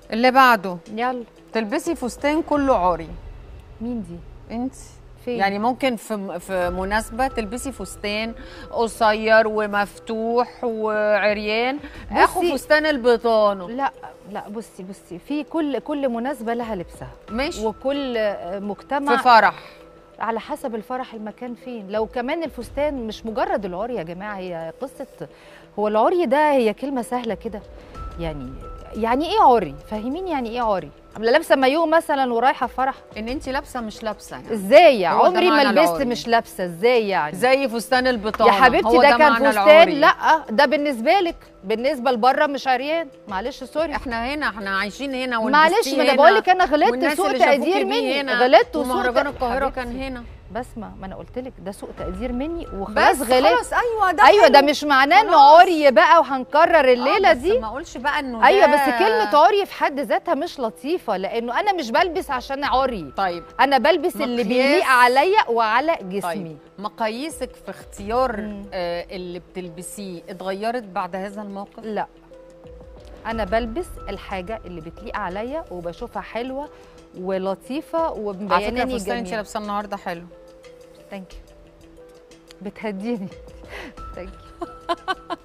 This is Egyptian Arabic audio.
اللي بعده يلا تلبسي فستان كله عاري مين دي انت فين يعني ممكن في في مناسبه تلبسي فستان قصير ومفتوح وعريان اخو بصي- فستان البطانه لا لا بصي بصي في كل كل مناسبه لها لبسها ماشي وكل آه، مجتمع في فرح على حسب الفرح المكان فين لو كمان الفستان مش مجرد العري يا جماعه هي قصه هو العري ده هي كلمه سهله كده يعني يعني ايه عري فاهمين يعني ايه عري عامله لابسه مايو مثلا ورايحه فرح ان انت لابسه مش لابسه يعني ازاي هو ده عمري ما معنى لبست العري. مش لابسه ازاي يعني زي فستان البطانه يا حبيبتي هو ده كان معنى فستان العري. لا ده بالنسبه لك بالنسبه لبره مش عريان معلش سوري احنا هنا احنا عايشين هنا معلش ولبستيه ما انا هنا، بقول لك انا غلطت والناس سوء اللي شافوكي تقدير بيه مني هنا، غلطت وسوء ومهرجان تق- القاهره كان حبيبتي، هنا بسمع ما انا قلت لك ده سوء تقدير مني وخلاص بس غلطت خلاص ايوه ده ايوه ده حلو. مش معناه انه خلاص. عري بقى وهنكرر الليله آه، بس دي ما اقولش بقى انه ايوه ده- بس كلمه عري في حد ذاتها مش لطيفه لانه انا مش بلبس عشان عري طيب انا بلبس اللي مقياس. بيليق عليا وعلى جسمي طيب مقاييسك في اختيار مم. آه اللي بتلبسيه اتغيرت بعد هذا الموقف لا انا بلبس الحاجه اللي بتليق عليا وبشوفها حلوه ولطيفه على فكره ومبيناني الفستان انت جميل لابسه النهارده حلو ثانك يو بتهديني ثانك يو